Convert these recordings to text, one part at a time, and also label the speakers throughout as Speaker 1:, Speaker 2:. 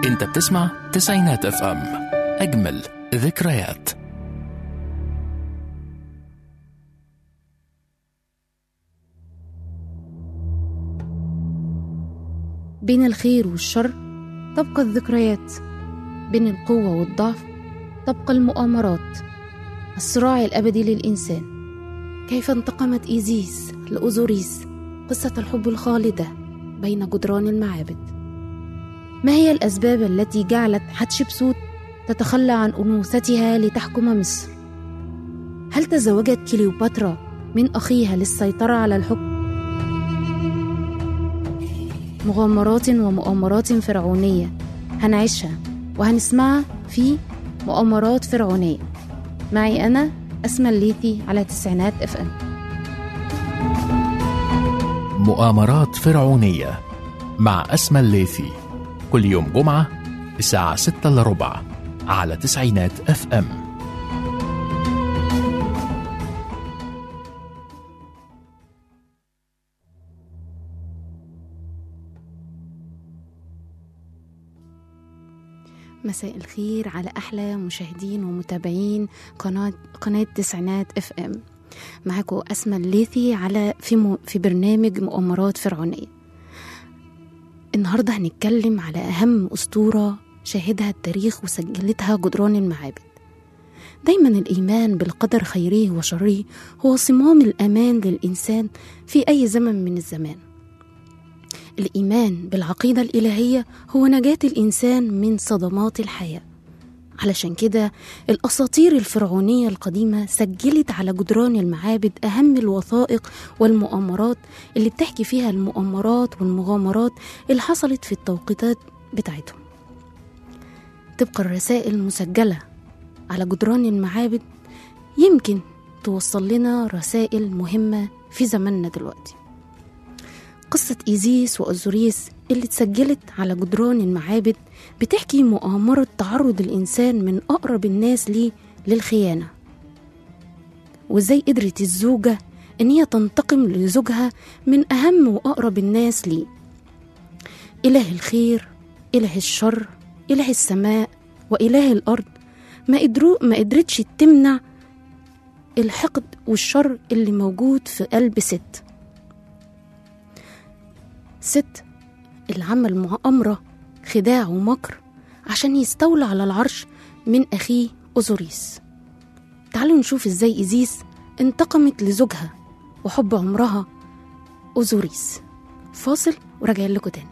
Speaker 1: انت بتسمع تسعينات اف ام اجمل ذكريات
Speaker 2: بين الخير والشر تبقى الذكريات بين القوة والضعف تبقى المؤامرات الصراع الأبدي للإنسان كيف انتقمت إيزيس لأوزوريس قصة الحب الخالدة بين جدران المعابد ما هي الأسباب التي جعلت حتشبسوت تتخلى عن أنوثتها لتحكم مصر؟ هل تزوجت كليوباترا من أخيها للسيطرة على الحكم؟ مغامرات ومؤامرات فرعونية هنعيشها وهنسمعها في مؤامرات فرعونية معي أنا أسمى الليثي على تسعينات اف ام
Speaker 1: مؤامرات فرعونية مع أسمى الليثي كل يوم جمعة الساعة 6 إلا ربع على تسعينات اف ام
Speaker 2: مساء الخير على أحلى مشاهدين ومتابعين قناة قناة تسعينات اف ام معاكم أسمى الليثي على في م... في برنامج مؤامرات فرعونية النهاردة هنتكلم على أهم أسطورة شاهدها التاريخ وسجلتها جدران المعابد دايما الإيمان بالقدر خيره وشره هو صمام الأمان للإنسان في أي زمن من الزمان الإيمان بالعقيدة الإلهية هو نجاة الإنسان من صدمات الحياة علشان كده الأساطير الفرعونية القديمة سجلت على جدران المعابد أهم الوثائق والمؤامرات اللي بتحكي فيها المؤامرات والمغامرات اللي حصلت في التوقيتات بتاعتهم تبقى الرسائل المسجلة على جدران المعابد يمكن توصل لنا رسائل مهمة في زماننا دلوقتي قصة إيزيس وأوزوريس اللي اتسجلت على جدران المعابد بتحكي مؤامرة تعرض الإنسان من أقرب الناس ليه للخيانة وإزاي قدرت الزوجة إن هي تنتقم لزوجها من أهم وأقرب الناس ليه إله الخير إله الشر إله السماء وإله الأرض ما قدروا ما قدرتش تمنع الحقد والشر اللي موجود في قلب ست ست اللي عمل مؤامرة خداع ومكر عشان يستولى على العرش من أخيه أوزوريس تعالوا نشوف ازاي إيزيس انتقمت لزوجها وحب عمرها أوزوريس فاصل وراجعين لكم تاني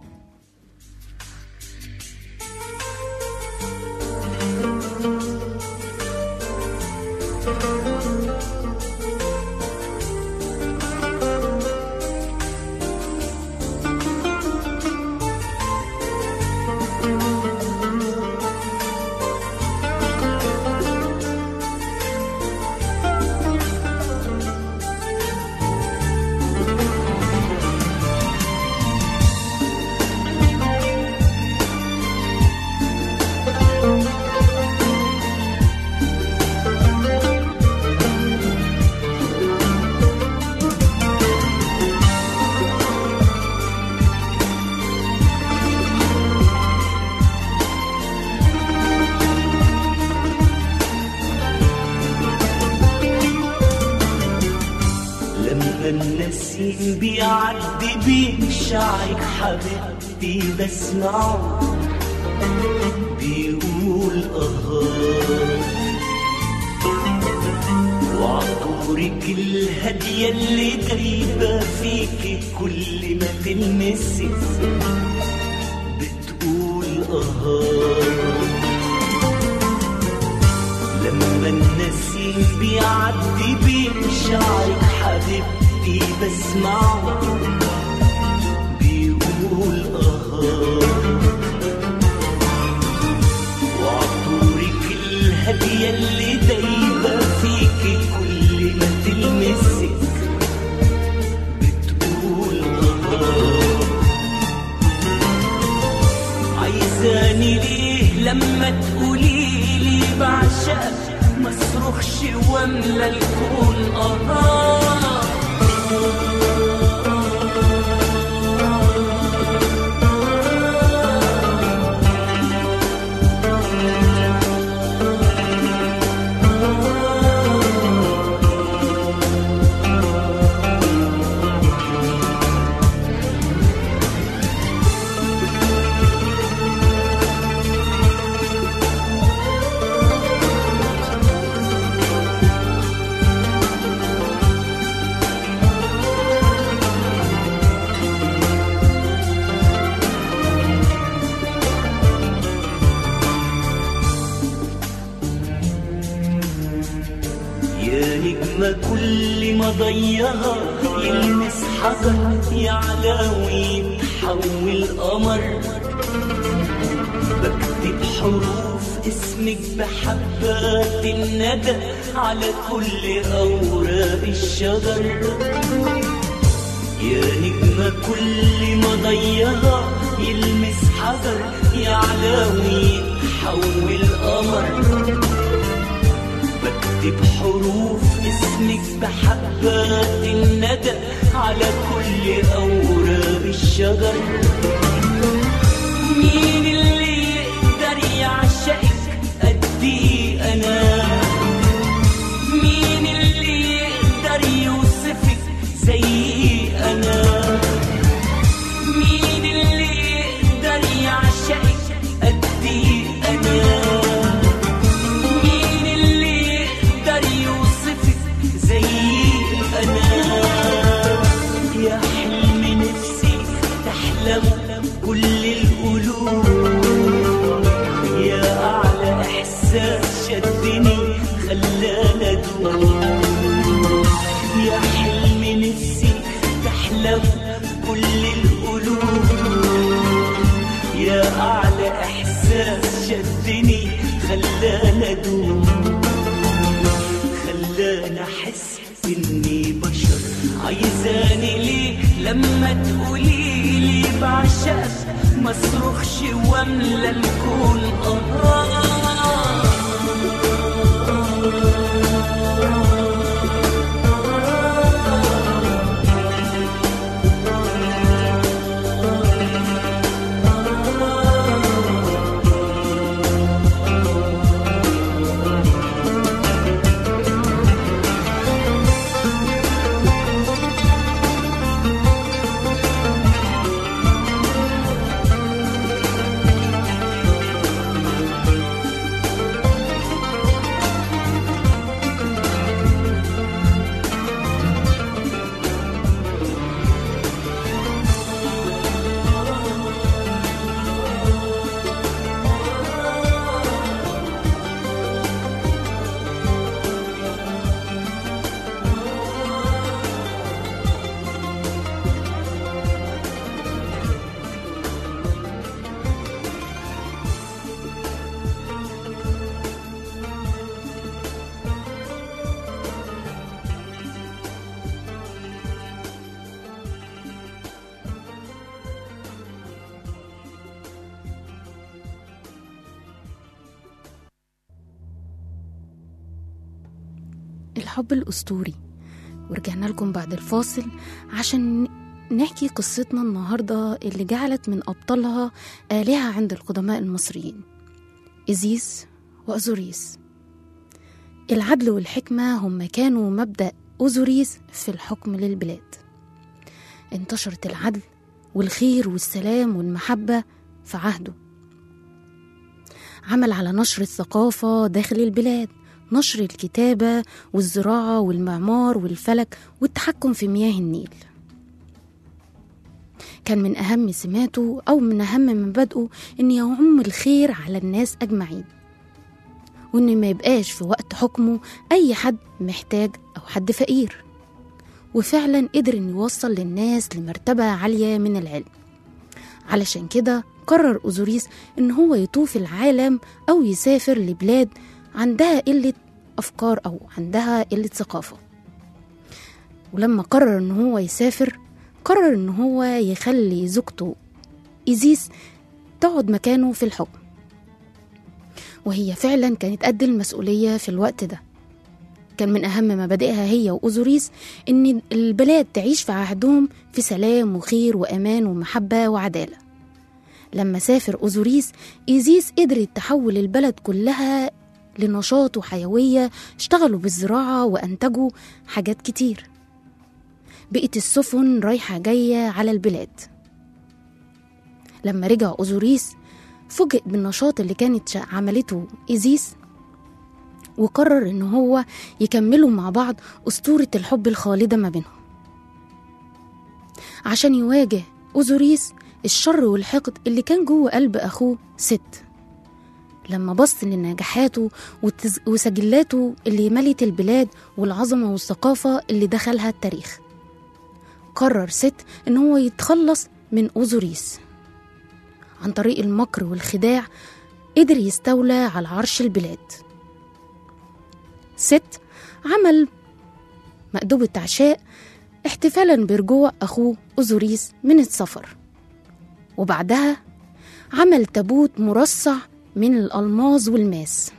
Speaker 3: لما النسيم بيعدي بين شعرك حبيبتي بسمعه بيقول أهات وعطورك الهادية اللي دايبة فيكي كل ما تلمسي بتقول أهات لما النسيم بيعدي بين شعرك حبيبتي بسمعه بيقول أهات وعطورك الهادية اللي دايبة فيكي كل ما تلمسك بتقول أهات عايزاني ليه لما تقولي لي بعشقك ما اصرخش واملى الكون آه ما ضيها يلمس حجر يعلى ويتحول قمر بكتب حروف اسمك بحبات الندى على كل أوراق الشجر يا نجمة كل ما ضيها يلمس حجر يعلى ويتحول قمر بكتب حروف اسمك بحبات الندى على كل أوراق الشجر مين اللي يقدر يعشقك قدي أنا مين اللي يقدر يوصفك زي أنا مين اللي يقدر يعشقك قدي أنا مين اللي يقدر يوصفك زي أنا يا حلم نفسي تحلم كل القلوب يا أعلى إحساس شدني خلاني أدوم يا حلم نفسي تحلم كل القلوب يا أعلى إحساس شدني خلاني أدوم خلاني أحس إني بشر عايزاني ليه لما تقولي لي بعشقك ما اصرخش واملى الكون آه
Speaker 2: الحب الأسطوري ورجعنا لكم بعد الفاصل عشان نحكي قصتنا النهاردة اللي جعلت من أبطالها آلهة عند القدماء المصريين إزيس وأزوريس العدل والحكمة هم كانوا مبدأ أوزوريس في الحكم للبلاد انتشرت العدل والخير والسلام والمحبة في عهده عمل على نشر الثقافة داخل البلاد نشر الكتابة والزراعة والمعمار والفلك والتحكم في مياه النيل كان من أهم سماته أو من أهم مبادئه إن يعم الخير على الناس أجمعين وإن ما يبقاش في وقت حكمه أي حد محتاج أو حد فقير وفعلا قدر إنه يوصل للناس لمرتبة عالية من العلم علشان كده قرر أوزوريس إن هو يطوف العالم أو يسافر لبلاد عندها قلة أفكار أو عندها قلة ثقافة ولما قرر إن هو يسافر قرر إن هو يخلي زوجته إيزيس تقعد مكانه في الحكم وهي فعلا كانت قد المسؤولية في الوقت ده كان من أهم مبادئها هي وأوزوريس إن البلاد تعيش في عهدهم في سلام وخير وأمان ومحبة وعدالة لما سافر أوزوريس إيزيس قدرت تحول البلد كلها لنشاط وحيوية اشتغلوا بالزراعة وأنتجوا حاجات كتير بقت السفن رايحة جاية على البلاد لما رجع أوزوريس فوجئ بالنشاط اللي كانت شا- عملته إيزيس وقرر إن هو يكملوا مع بعض أسطورة الحب الخالدة ما بينهم عشان يواجه أوزوريس الشر والحقد اللي كان جوه قلب أخوه ست لما بص لنجاحاته وتز- وسجلاته اللي ملت البلاد والعظمة والثقافة اللي دخلها التاريخ قرر ست إن هو يتخلص من أوزوريس عن طريق المكر والخداع قدر يستولى على عرش البلاد ست عمل مأدبة عشاء احتفالا برجوع أخوه أوزوريس من السفر وبعدها عمل تابوت مرصع من الألماظ والماس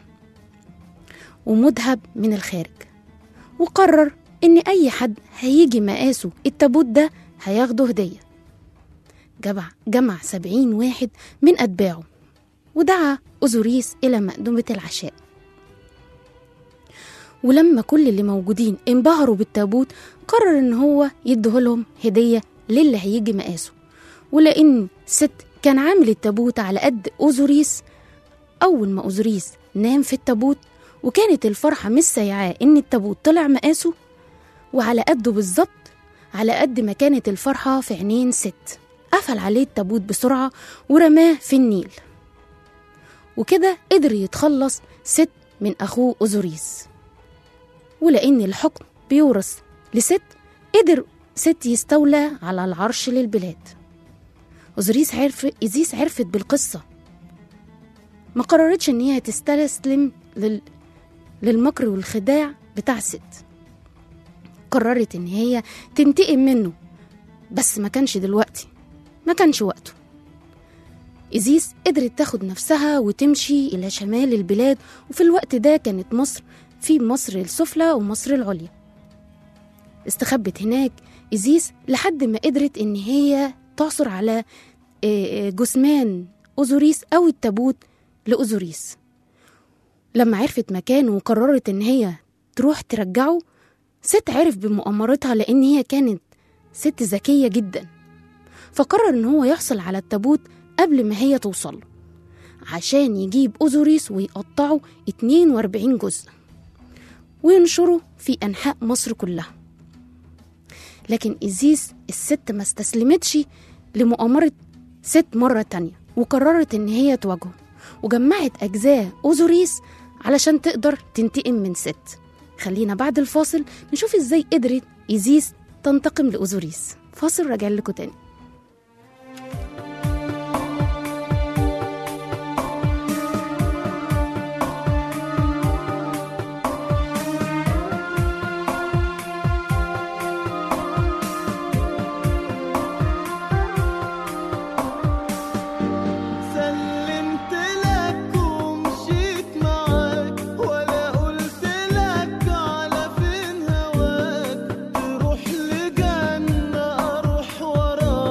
Speaker 2: ومذهب من الخارج وقرر إن أي حد هيجي مقاسه التابوت ده هياخده هدية جمع, جمع سبعين واحد من أتباعه ودعا أوزوريس إلى مأدبة العشاء ولما كل اللي موجودين انبهروا بالتابوت قرر ان هو يديهولهم هدية للي هيجي مقاسه ولأن ست كان عامل التابوت على قد أوزوريس أول ما أوزوريس نام في التابوت وكانت الفرحة مش سايعاه إن التابوت طلع مقاسه وعلى قده بالظبط على قد ما كانت الفرحة في عينين ست قفل عليه التابوت بسرعة ورماه في النيل وكده قدر يتخلص ست من أخوه أوزوريس ولأن الحكم بيورث لست قدر ست يستولى على العرش للبلاد أوزوريس عرف إيزيس عرفت بالقصة ما قررتش إن هي تستسلم لل... للمكر والخداع بتاع ست قررت إن هي تنتقم منه بس ما كانش دلوقتي ما كانش وقته إيزيس قدرت تاخد نفسها وتمشي إلى شمال البلاد وفي الوقت ده كانت مصر في مصر السفلى ومصر العليا استخبت هناك إيزيس لحد ما قدرت إن هي تعثر على آه، آه، جثمان أوزوريس أو التابوت لأوزوريس لما عرفت مكانه وقررت إن هي تروح ترجعه ست عرف بمؤامرتها لأن هي كانت ست ذكية جدا فقرر إن هو يحصل على التابوت قبل ما هي توصل عشان يجيب أوزوريس ويقطعه 42 جزء وينشره في أنحاء مصر كلها لكن إيزيس الست ما استسلمتش لمؤامرة ست مرة تانية وقررت إن هي تواجهه وجمعت أجزاء أوزوريس علشان تقدر تنتقم من ست خلينا بعد الفاصل نشوف إزاي قدرت إيزيس تنتقم لأوزوريس فاصل راجع لكم تاني
Speaker 4: سلمت لك ومشيت معاك ولا قلت لك على فين هواك تروح لجنة أروح وراك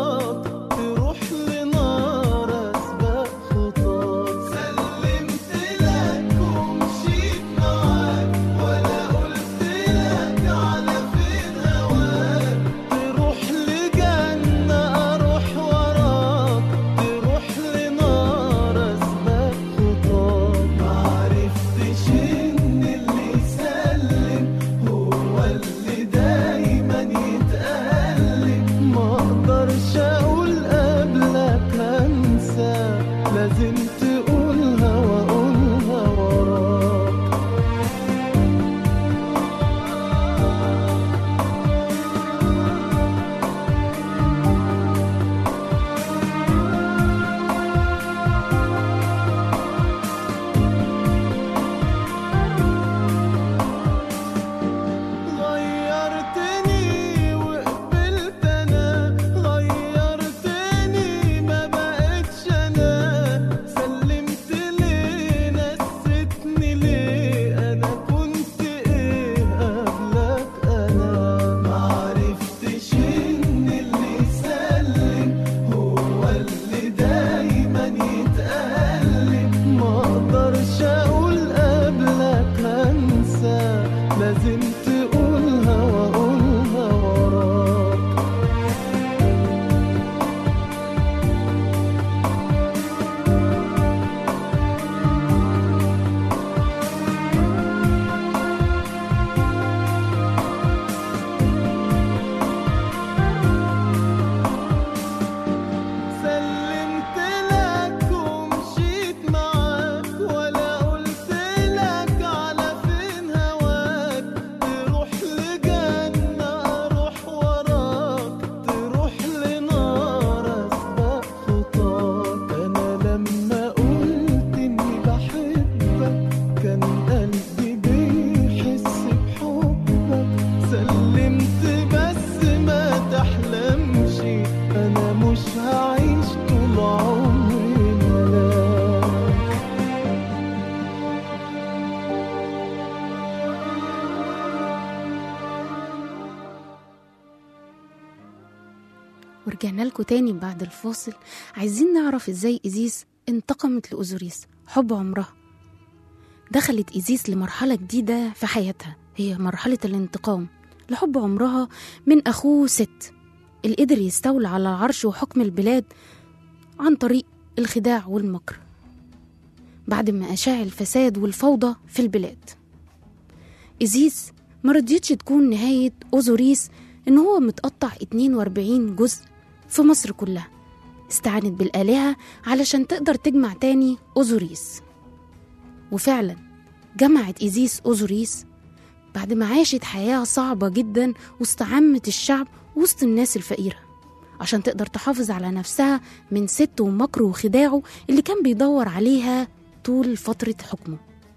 Speaker 2: ورجعنا لكم تاني بعد الفاصل عايزين نعرف ازاي إيزيس انتقمت لأوزوريس حب عمرها دخلت إيزيس لمرحلة جديدة في حياتها هي مرحلة الانتقام لحب عمرها من أخوه ست اللي قدر يستولى على العرش وحكم البلاد عن طريق الخداع والمكر بعد ما أشاع الفساد والفوضى في البلاد إيزيس ما رضيتش تكون نهاية أوزوريس إن هو متقطع 42 جزء في مصر كلها استعانت بالآلهة علشان تقدر تجمع تاني أوزوريس وفعلا جمعت إيزيس أوزوريس بعد ما عاشت حياة صعبة جدا وسط عامة الشعب وسط الناس الفقيرة عشان تقدر تحافظ على نفسها من ست ومكره وخداعه اللي كان بيدور عليها طول فترة حكمه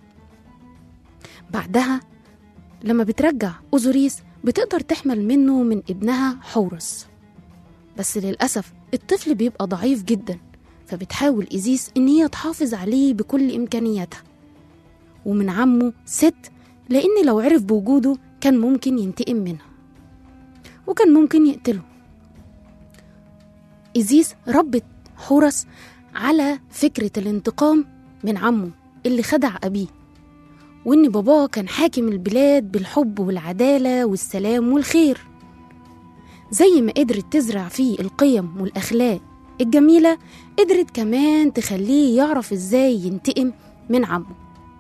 Speaker 2: بعدها لما بترجع أوزوريس بتقدر تحمل منه من ابنها حورس بس للأسف الطفل بيبقى ضعيف جدا فبتحاول إيزيس إن هي تحافظ عليه بكل إمكانياتها ومن عمه ست لأن لو عرف بوجوده كان ممكن ينتقم منها وكان ممكن يقتله إيزيس ربت حورس على فكرة الانتقام من عمه اللي خدع أبيه وإن باباه كان حاكم البلاد بالحب والعدالة والسلام والخير زي ما قدرت تزرع فيه القيم والأخلاق الجميلة قدرت كمان تخليه يعرف إزاي ينتقم من عمه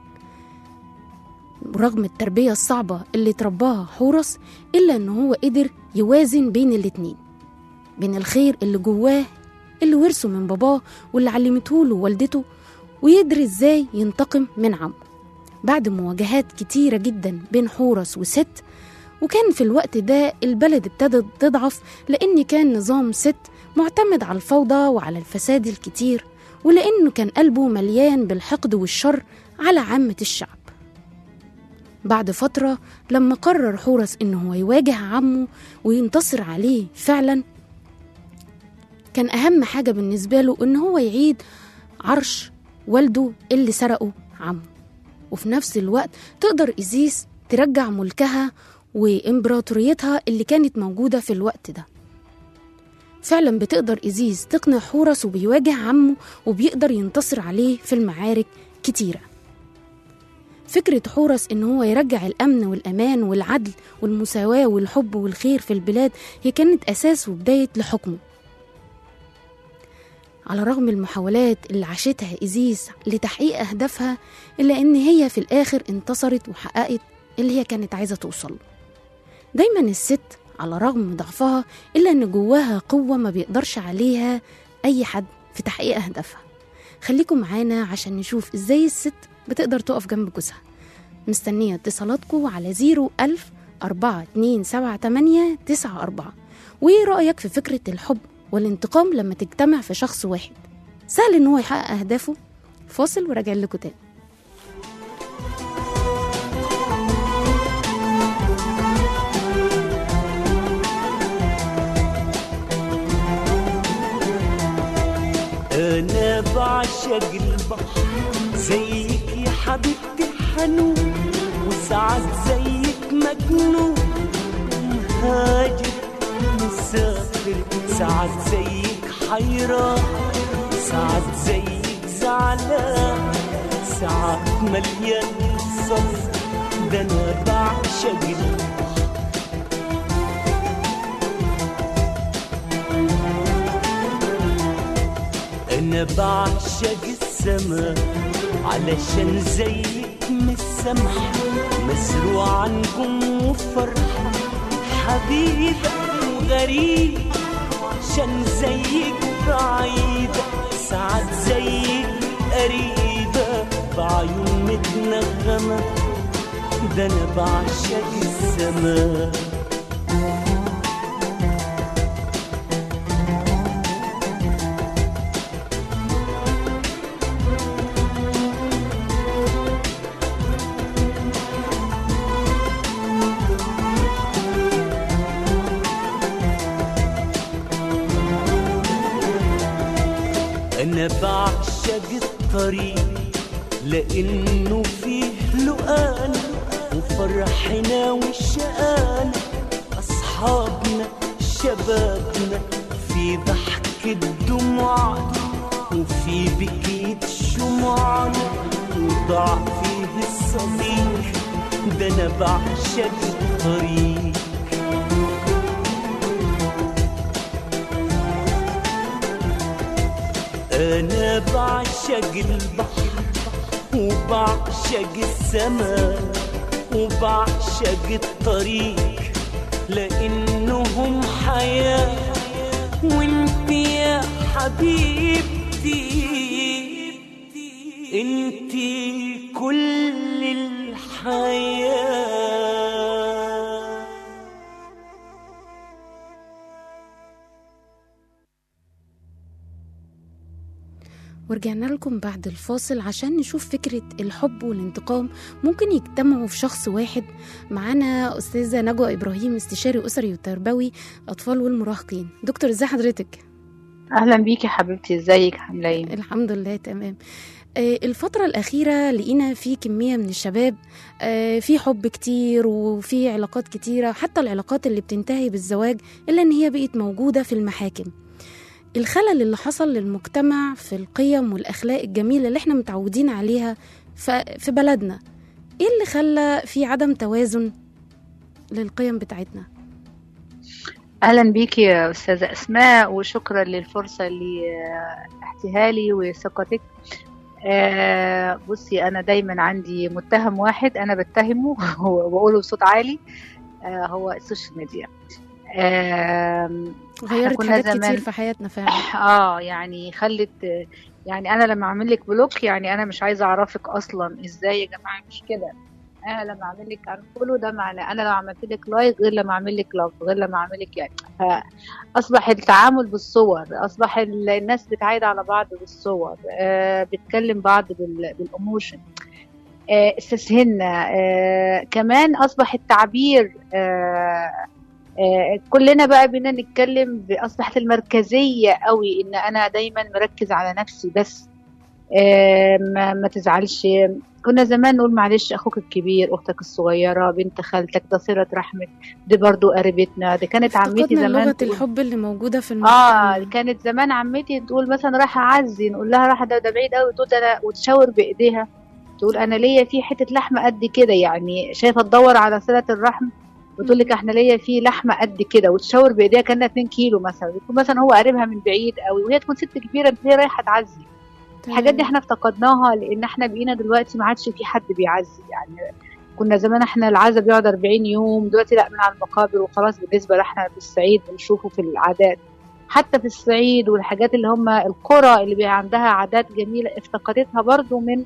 Speaker 2: رغم التربية الصعبة اللي ترباها حورس إلا إن هو قدر يوازن بين الاتنين بين الخير اللي جواه اللي ورثه من باباه واللي علمته له والدته ويدري إزاي ينتقم من عمه بعد مواجهات كتيرة جدا بين حورس وست وكان في الوقت ده البلد ابتدت تضعف لأن كان نظام ست معتمد على الفوضى وعلى الفساد الكتير ولأنه كان قلبه مليان بالحقد والشر على عامة الشعب بعد فترة لما قرر حورس إنه هو يواجه عمه وينتصر عليه فعلا كان أهم حاجة بالنسبة له إن هو يعيد عرش والده اللي سرقه عمه وفي نفس الوقت تقدر إيزيس ترجع ملكها وإمبراطوريتها اللي كانت موجودة في الوقت ده فعلا بتقدر إيزيس تقنع حورس وبيواجه عمه وبيقدر ينتصر عليه في المعارك كتيرة فكرة حورس إن هو يرجع الأمن والأمان والعدل والمساواة والحب والخير في البلاد هي كانت أساس وبداية لحكمه على رغم المحاولات اللي عاشتها إيزيس لتحقيق أهدافها إلا إن هي في الآخر انتصرت وحققت اللي هي كانت عايزة توصل دايما الست على رغم ضعفها إلا إن جواها قوة ما بيقدرش عليها أي حد في تحقيق أهدافها خليكم معانا عشان نشوف إزاي الست بتقدر تقف جنب جوزها مستنية اتصالاتكم على زيرو ألف أربعة اتنين سبعة تمانية تسعة أربعة وإيه رأيك في فكرة الحب والانتقام لما تجتمع في شخص واحد سهل إن هو يحقق أهدافه فاصل وراجع لكم تاني
Speaker 3: انا بعشق البحر زيك يا حبيبتي حنون وساعات زيك مجنون مهاجر مسافر ساعات زيك حيران ساعات زيك زعلان ساعات مليان صف ده انا بعشق البحر انا بعشق السما علشان زيك مسامحة مزروعة نجوم وفرحة حبيبة وغريب عشان زيك بعيدة ساعات زيك قريبة بعيون متنغمة ده انا بعشق السما انا بعشق الطريق لانه فيه لقان وفرحنا والشقان اصحابنا شبابنا وفي ضحكة دموع وفي بكية شموع وضاع فيه الصديق ده انا بعشق الطريق انا بعشق البحر وبعشق السماء وبعشق الطريق لانهم حياه وانت يا حبيبتي انت كل الحياه
Speaker 2: ورجعنا لكم بعد الفاصل عشان نشوف فكرة الحب والانتقام ممكن يجتمعوا في شخص واحد معانا أستاذة نجوى إبراهيم استشاري أسري وتربوي أطفال والمراهقين دكتور ازي حضرتك؟
Speaker 5: اهلا بيكي حبيبتي ازيك عامله ايه
Speaker 2: الحمد لله تمام آه، الفترة الأخيرة لقينا في كمية من الشباب آه، في حب كتير وفي علاقات كتيرة حتى العلاقات اللي بتنتهي بالزواج إلا إن هي بقت موجودة في المحاكم الخلل اللي حصل للمجتمع في القيم والأخلاق الجميلة اللي احنا متعودين عليها ف- في بلدنا ايه اللي خلى في عدم توازن للقيم بتاعتنا
Speaker 5: اهلا بيكي يا استاذه اسماء وشكرا للفرصه اللي آه، احتيها لي وثقتك آه، بصي انا دايما عندي متهم واحد انا بتهمه وبقوله بصوت عالي آه، هو السوشيال ميديا آم،
Speaker 2: غيرت
Speaker 5: كنا
Speaker 2: حاجات
Speaker 5: زمان-
Speaker 2: كتير في حياتنا فعلا
Speaker 5: اه يعني خلت يعني انا لما اعمل لك بلوك يعني انا مش عايزه اعرفك اصلا ازاي يا جماعه مش كده انا لما اعمل لك انفولو ده معناه انا لو عملت لك لايك غير لما اعمل لك لاف غير لما اعمل لك يعني اصبح التعامل بالصور اصبح ال- الناس بتعايد على بعض بالصور آه بتكلم بعض بال- بالايموشن آه استسهلنا آه كمان اصبح التعبير آه آه، كلنا بقى بينا نتكلم ب- اصبحت المركزيه قوي ان انا دايما مركز على نفسي بس آه، ما, ما تزعلش كنا زمان نقول معلش اخوك الكبير اختك الصغيره بنت خالتك ده صله رحمك دي برضو قريبتنا دي كانت عمتي
Speaker 2: افتقدنا
Speaker 5: زمان
Speaker 2: لغة
Speaker 5: تقول-
Speaker 2: الحب اللي موجودة في
Speaker 5: اه
Speaker 2: المجتمع
Speaker 5: كانت زمان عمتي تقول مثلا رايحه اعزي نقول لها رايحه ده, ده بعيد قوي تقول ده انا وتشاور بايديها تقول انا ليا في حته لحمه قد كده يعني شايفه تدور على صله الرحم وتقول لك احنا ليا في لحمه قد كده وتشاور بايديها كانها 2 كيلو مثلا يكون مثلا هو قريبها من بعيد قوي وهي تكون ست كبيره انت هي رايحه تعزي الحاجات دي احنا افتقدناها لان احنا بقينا دلوقتي ما عادش في حد بيعزي يعني كنا زمان احنا العزا بيقعد 40 يوم دلوقتي لا من على المقابر وخلاص بالنسبه لنا في الصعيد بنشوفه في العادات حتى في الصعيد والحاجات اللي هم القرى اللي بيبقى عندها عادات جميله افتقدتها برضو من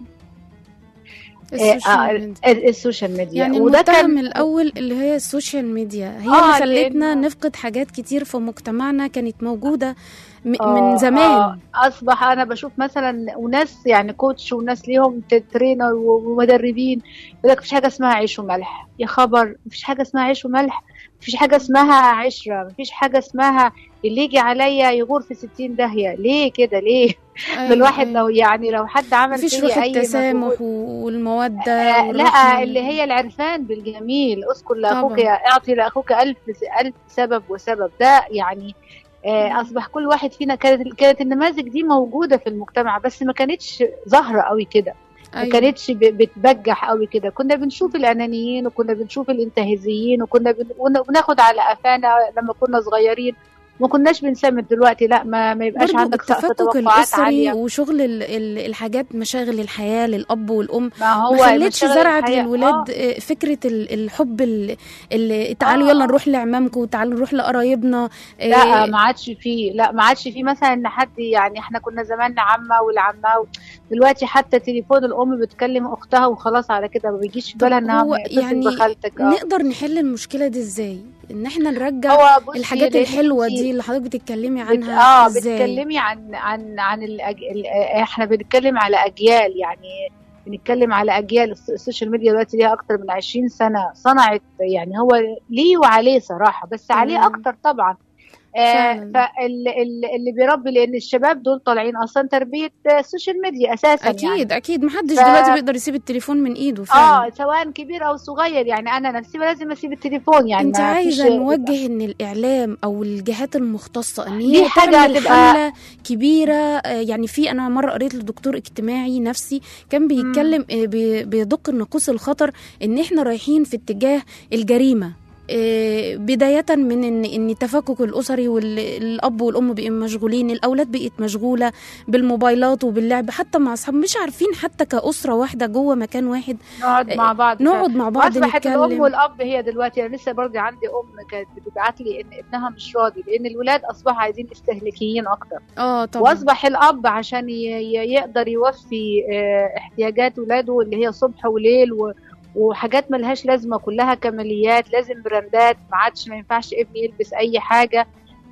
Speaker 2: السوشيال
Speaker 5: آه،
Speaker 2: ميديا
Speaker 5: السوشيال ميديا
Speaker 2: يعني
Speaker 5: وده
Speaker 2: المتهم
Speaker 5: كان
Speaker 2: الأول اللي هي السوشيال ميديا هي
Speaker 5: آه،
Speaker 2: اللي خلتنا
Speaker 5: لأنه-
Speaker 2: نفقد حاجات كتير في مجتمعنا كانت موجودة م-
Speaker 5: آه،
Speaker 2: من زمان
Speaker 5: آه، اصبح انا بشوف مثلا وناس يعني كوتش وناس ليهم ت- ترينر ومدربين يقول لك مفيش حاجه اسمها عيش وملح يا خبر مفيش حاجه اسمها عيش وملح مفيش حاجه اسمها عشره مفيش حاجه اسمها اللي يجي عليا يغور في ستين داهيه ليه كده ليه
Speaker 2: أيوة،
Speaker 5: ده الواحد
Speaker 2: أيوة.
Speaker 5: لو يعني لو حد عمل
Speaker 2: مفيش
Speaker 5: فيا
Speaker 2: روح
Speaker 5: اي
Speaker 2: التسامح
Speaker 5: مجهود
Speaker 2: والمودة
Speaker 5: آه
Speaker 2: والرحمة
Speaker 5: لا اللي هي العرفان بالجميل اذكر لاخوك
Speaker 2: طبعاً.
Speaker 5: اعطي لاخوك الف الف سبب وسبب ده يعني آه اصبح كل واحد فينا كانت كانت النماذج دي موجوده في المجتمع بس ما كانتش ظاهره قوي كده ما
Speaker 2: أيوة.
Speaker 5: كانتش ب- بتبجح قوي كده كنا بنشوف الانانيين وكنا بنشوف الانتهازيين وكنا بن- ون- بناخد على قفانا لما كنا صغيرين ما كناش بنسمت دلوقتي لا ما, ما يبقاش
Speaker 2: برضو
Speaker 5: عندك سقف
Speaker 2: التفكك
Speaker 5: توقعات
Speaker 2: الأسري
Speaker 5: عاليه
Speaker 2: وشغل ال- ال- الحاجات مشاغل الحياة للأب والأم
Speaker 5: ما هو
Speaker 2: ما خلتش
Speaker 5: مشاغل
Speaker 2: زرعت
Speaker 5: الحياة-
Speaker 2: للولاد
Speaker 5: آه.
Speaker 2: آه، فكرة ال- الحب ال- اللي تعالوا
Speaker 5: آه.
Speaker 2: يلا نروح لعمامكم تعالوا نروح لقرايبنا آه،
Speaker 5: لا ما عادش فيه لا ما عادش فيه مثلا ان حد يعني احنا كنا زمان عمه والعمه و- دلوقتي حتى تليفون الام بتكلم اختها وخلاص على كده ما بيجيش في
Speaker 2: طب
Speaker 5: بالها انها
Speaker 2: هو
Speaker 5: تتصل
Speaker 2: يعني
Speaker 5: بخالتك اه
Speaker 2: نقدر نحل المشكلة دي ازاي ان احنا نرجع
Speaker 5: هو بصي
Speaker 2: الحاجات
Speaker 5: لأن
Speaker 2: الحلوة
Speaker 5: انتي
Speaker 2: دي اللي حضرتك بتتكلمي
Speaker 5: بت...
Speaker 2: عنها
Speaker 5: اه
Speaker 2: ازاي
Speaker 5: بتتكلمي عن عن عن الأج... ال... احنا بنتكلم على اجيال يعني بنتكلم على اجيال الس- السوشيال ميديا دلوقتي ليها اكتر من 20 سنه صنعت يعني هو ليه وعليه صراحه بس عليه
Speaker 2: تمام.
Speaker 5: اكتر طبعا
Speaker 2: فعلاً.
Speaker 5: فاللي بيربي لان الشباب دول طالعين اصلا تربيه آه، السوشيال ميديا اساسا
Speaker 2: اكيد
Speaker 5: يعني.
Speaker 2: اكيد محدش
Speaker 5: ف-
Speaker 2: دلوقتي بيقدر يسيب التليفون من ايده فعلا
Speaker 5: اه سواء كبير او صغير يعني انا نفسي لازم اسيب التليفون يعني
Speaker 2: انت
Speaker 5: ما
Speaker 2: عايزه
Speaker 5: فيش-
Speaker 2: نوجه ان الاعلام او الجهات المختصه ان
Speaker 5: دي
Speaker 2: هي
Speaker 5: حاجة
Speaker 2: تعمل
Speaker 5: هتبقى-
Speaker 2: حمله كبيره آه، يعني في انا مره قريت لدكتور اجتماعي نفسي كان بيتكلم آه، بي- بيدق الناقوس الخطر ان احنا رايحين في اتجاه الجريمه آه، بداية من ان ان التفكك الاسري والاب والام بقوا مشغولين الاولاد بقت مشغولة بالموبايلات وباللعب حتى مع اصحاب مش عارفين حتى كأسرة واحدة جوه مكان واحد
Speaker 5: نقعد مع بعض
Speaker 2: نقعد مع بعض
Speaker 5: واصبحت الام
Speaker 2: نتكلم
Speaker 5: والاب هي دلوقتي انا لسه برضه عندي ام كانت بتبعت لي ان ابنها مش راضي لان الولاد اصبحوا عايزين استهلاكيين اكتر
Speaker 2: اه طبعا
Speaker 5: واصبح الاب عشان ي- ي- يقدر يوفي آه، احتياجات ولاده اللي هي صبح وليل و وحاجات ملهاش لازمه كلها كماليات لازم براندات ما عادش ما ينفعش ابني يلبس اي حاجه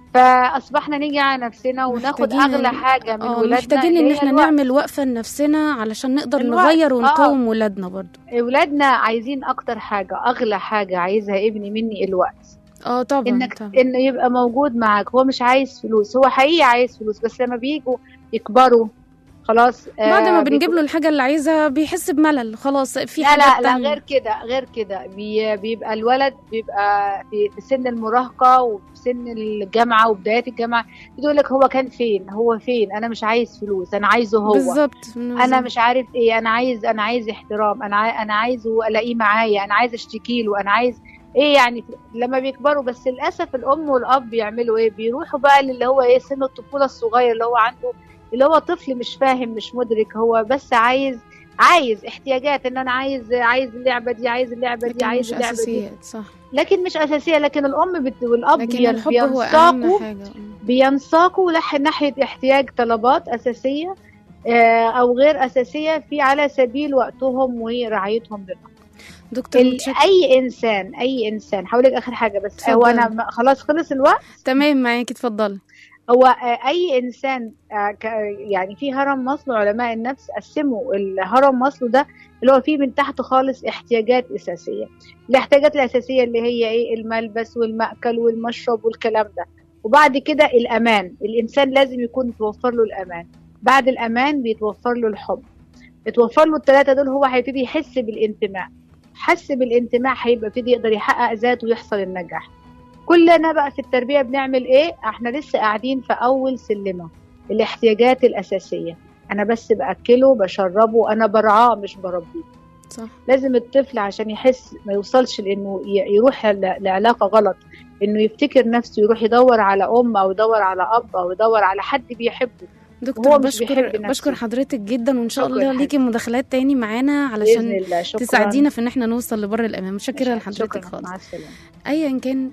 Speaker 5: فاصبحنا نيجي على نفسنا وناخد
Speaker 2: محتاجين-
Speaker 5: اغلى حاجه من
Speaker 2: اه
Speaker 5: ولادنا
Speaker 2: محتاجين ان
Speaker 5: اللي هي
Speaker 2: احنا
Speaker 5: الوقت.
Speaker 2: نعمل وقفه لنفسنا علشان نقدر
Speaker 5: الوقت،
Speaker 2: نغير
Speaker 5: آه.
Speaker 2: ونقاوم ولادنا برضو
Speaker 5: ولادنا عايزين اكتر حاجه اغلى حاجه عايزها ابني مني الوقت
Speaker 2: اه طبعا
Speaker 5: انك
Speaker 2: طبعا
Speaker 5: انه يبقى موجود معاك هو مش عايز فلوس هو حقيقي عايز فلوس بس لما بيجوا يكبروا خلاص
Speaker 2: بعد ما
Speaker 5: آه،
Speaker 2: بنجيب
Speaker 5: بيكون-
Speaker 2: له الحاجه اللي عايزها بيحس بملل خلاص في
Speaker 5: لا
Speaker 2: حاجات
Speaker 5: لا لا
Speaker 2: تانية.
Speaker 5: غير كده غير كده بي بيبقى الولد بيبقى في في سن المراهقه وفي سن الجامعه وبدايات الجامعه يقول لك هو كان فين هو فين انا مش عايز فلوس انا عايزه هو
Speaker 2: بالظبط
Speaker 5: انا مش عارف ايه انا عايز انا عايز احترام انا عاي... انا عايزه الاقيه معايا انا عايز اشتكي له انا عايز ايه يعني لما بيكبروا بس للاسف الام والاب بيعملوا ايه بيروحوا بقى اللي هو ايه سن الطفوله الصغير اللي هو عنده اللي هو طفل مش فاهم مش مدرك هو بس عايز عايز احتياجات ان انا عايز عايز اللعبه دي عايز اللعبه دي
Speaker 2: لكن
Speaker 5: عايز
Speaker 2: مش
Speaker 5: اللعبه دي
Speaker 2: اساسيات صح
Speaker 5: لكن مش اساسيه لكن الام بت... والاب
Speaker 2: لكن
Speaker 5: بين-
Speaker 2: الحب هو اهم
Speaker 5: بينساقوا
Speaker 2: حاجه
Speaker 5: بينساقوا لح- ناحيه احتياج طلبات اساسيه آه، او غير اساسيه في على سبيل وقتهم ورعايتهم لنا
Speaker 2: دكتور
Speaker 5: ال-
Speaker 2: متشكر
Speaker 5: اي انسان اي انسان هقول لك اخر حاجه بس
Speaker 2: اتفضل.
Speaker 5: هو انا م- خلاص خلص الوقت
Speaker 2: تمام معاكي اتفضلي
Speaker 5: هو آه، اي انسان آه، ك- يعني في هرم ماسلو علماء النفس قسموا الهرم ماسلو ده اللي هو فيه من تحت خالص احتياجات اساسيه الاحتياجات الاساسيه اللي هي ايه الملبس والمأكل والمشرب والكلام ده وبعد كده الامان الانسان لازم يكون يتوفر له الامان بعد الامان بيتوفر له الحب اتوفر له الثلاثه دول هو هيبتدي يحس بالانتماء حس بالانتماء هيبقى يبتدي يقدر يحقق ذاته ويحصل النجاح كلنا بقى في التربيه بنعمل ايه احنا لسه قاعدين في اول سلمه الاحتياجات الاساسيه انا بس باكله بشربه انا برعاه مش بربيه
Speaker 2: صح
Speaker 5: لازم الطفل عشان يحس ما يوصلش لانه ي- يروح ل- لعلاقه غلط انه يفتكر نفسه يروح يدور على ام او يدور على اب او يدور على حد بيحبه
Speaker 2: دكتور
Speaker 5: وهو مش
Speaker 2: بشكر
Speaker 5: بيحب نفسه.
Speaker 2: بشكر حضرتك جدا وان شاء
Speaker 5: شكراً
Speaker 2: الله
Speaker 5: حبيبي.
Speaker 2: ليكي مداخلات تاني معانا
Speaker 5: باذن
Speaker 2: علشان
Speaker 5: الله شكرا
Speaker 2: تساعدينا في ان احنا نوصل لبر الامان متشكره
Speaker 5: شكراً.
Speaker 2: لحضرتك خالص
Speaker 5: مع السلامه
Speaker 2: ايا كان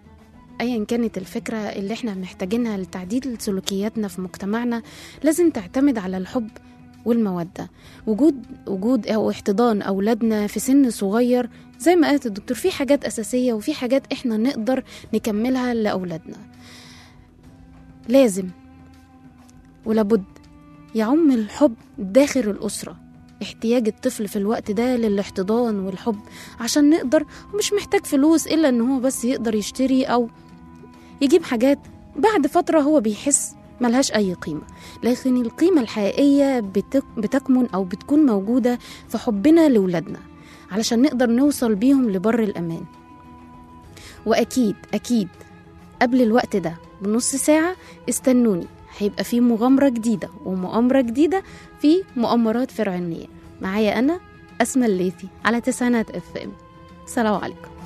Speaker 2: ايا كانت الفكره اللي احنا محتاجينها لتعديل سلوكياتنا في مجتمعنا لازم تعتمد على الحب والموده وجود وجود او احتضان اولادنا في سن صغير زي ما قالت الدكتور في حاجات اساسيه وفي حاجات احنا نقدر نكملها لاولادنا لازم ولابد يعم الحب داخل الاسره احتياج الطفل في الوقت ده للاحتضان والحب عشان نقدر ومش محتاج فلوس الا ان هو بس يقدر يشتري او يجيب حاجات بعد فتره هو بيحس ملهاش اي قيمه لكن القيمه الحقيقيه بتك بتكمن او بتكون موجوده في حبنا لاولادنا علشان نقدر نوصل بيهم لبر الامان واكيد اكيد قبل الوقت ده بنص ساعه استنوني هيبقى في مغامره جديده ومؤامره جديده في مؤامرات فرعونيه معايا انا اسماء الليثي على تسعينات اف ام سلام عليكم